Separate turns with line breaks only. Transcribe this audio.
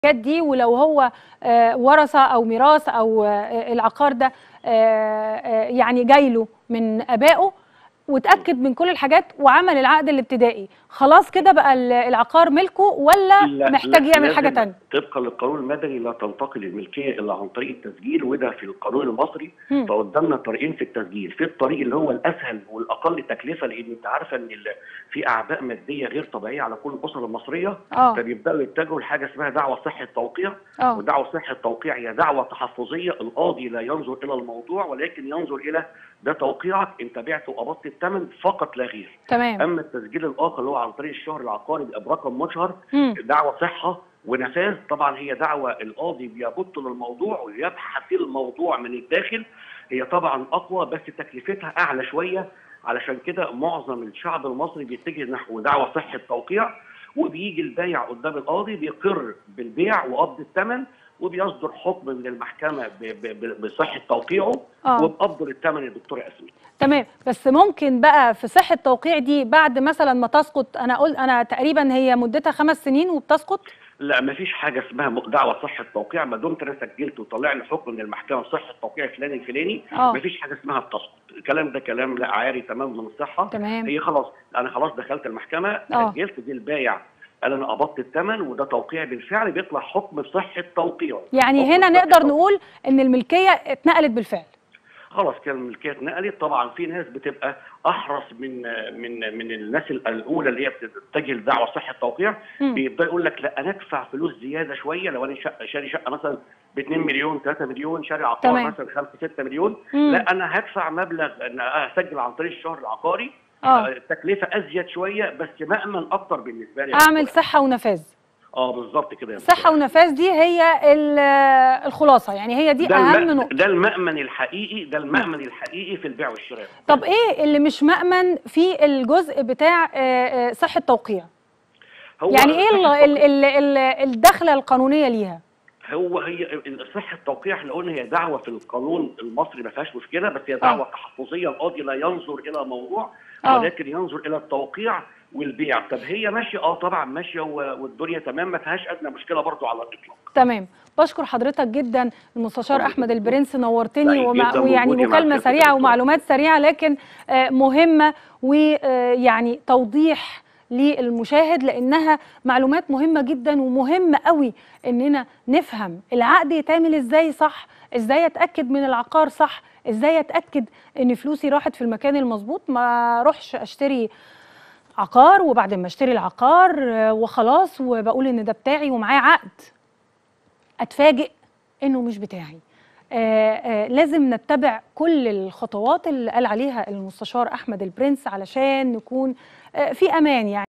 الحاجات دي ولو هو آه، ورثه او ميراث او آه، العقار ده آه، آه، يعني جاي له من ابائه وتاكد من كل الحاجات وعمل العقد الابتدائي خلاص كده بقى ال- العقار ملكه ولا
لا-
محتاج
لا-
يعمل حاجه
لازم
تانية
طبقا للقانون المدني لا تنتقل الملكيه الا عن طريق التسجيل وده في القانون المصري
مم.
فقدامنا طريقين في التسجيل في الطريق اللي هو الاسهل والاقل تكلفه لان انت عارفه ان ال- في اعباء ماديه غير طبيعيه على كل الاسر المصريه
اه
فبيبداوا يتجهوا لحاجه اسمها دعوه صحه توقيع
اه
ودعوه صحه توقيع هي دعوه تحفظيه القاضي لا ينظر الى الموضوع ولكن ينظر الى ده توقيعك انت بعت وقبضت الثمن فقط لا غير
تمام
اما التسجيل الاخر اللي هو عن طريق الشهر العقاري بيبقى برقم مشهر
مم.
دعوة صحة ونفاذ طبعا هي دعوة القاضي بيبط للموضوع ويبحث في الموضوع من الداخل هي طبعا أقوى بس تكلفتها أعلى شوية علشان كده معظم الشعب المصري بيتجه نحو دعوة صحة توقيع وبيجي البايع قدام القاضي بيقر بالبيع وقبض الثمن وبيصدر حكم من المحكمة ب- ب- ب- بصحة توقيعه
اه
وبقبض الثمن يا دكتور ياسمين
تمام بس ممكن بقى في صحه توقيع دي بعد مثلا ما تسقط انا قلت انا تقريبا هي مدتها خمس سنين وبتسقط
لا ما فيش حاجه اسمها م- دعوه صحه توقيع ما دمت انا سجلت وطلع لي حكم من المحكمه صحه توقيع فلان الفلاني
اه
ما فيش حاجه اسمها بتسقط الكلام ده كلام لا عاري تمام من الصحه
تمام
هي خلاص انا خلاص دخلت المحكمه
اه.
سجلت دي البايع قال انا قبضت الثمن وده توقيع بالفعل بيطلع حكم بصحه توقيعه
يعني
حكم
هنا
بصحة
نقدر
توقيع.
نقول ان الملكيه اتنقلت بالفعل
خلاص كان الملكيه اتنقلت طبعا في ناس بتبقى احرص من من من الناس الاولى اللي هي بتتجه لدعوه صحه توقيع
مم.
بيبدا يقول لك لا انا ادفع فلوس زياده شويه لو انا شقه شاري شقه مثلا ب 2 مليون 3 مليون شاري عقار
تمام.
مثلا 5 6 مليون
مم.
لا انا هدفع مبلغ ان اسجل عن طريق الشهر العقاري
اه
التكلفه ازيد شويه بس مامن اكتر بالنسبه لي
اعمل صحه ونفاذ
اه بالظبط كده يا
صحه
دكتور.
ونفاذ دي هي ال- الخلاصه يعني هي دي
ده
اهم
الم-
نقطه
ده المأمن الحقيقي ده المأمن الحقيقي في البيع والشراء
طب ايه اللي مش مأمن في الجزء بتاع آه، آه، صحه توقيع
هو
يعني ايه ال-
صحة
ال- ال- ال- الدخله القانونيه ليها
هو هي صحة التوقيع احنا قلنا هي دعوة في القانون المصري ما فيهاش مشكلة بس هي دعوة تحفظية القاضي لا ينظر إلى موضوع
آه.
ولكن ينظر إلى التوقيع والبيع طب هي ماشية اه طبعا ماشية و- والدنيا تمام ما فيهاش أدنى مشكلة برضو على الإطلاق
تمام بشكر حضرتك جدا المستشار
حضرتك
احمد
دكتور.
البرنس نورتني
سعيد
ومع
جداً
ويعني
بوجودي مع
مكالمه
حضرتك يا
سريعه
دكتور.
ومعلومات سريعه لكن آه، مهمه ويعني توضيح للمشاهد لانها معلومات مهمه جدا ومهمه قوي اننا نفهم العقد يتعمل ازاي صح ازاي اتاكد من العقار صح ازاي اتاكد ان فلوسي راحت في المكان المظبوط ما اروحش اشتري عقار وبعد ما اشتري العقار آه، وخلاص وبقول ان ده بتاعي ومعاه عقد اتفاجئ انه مش بتاعي آه آه لازم نتبع كل الخطوات اللي قال عليها المستشار احمد البرنس علشان نكون آه في امان يعني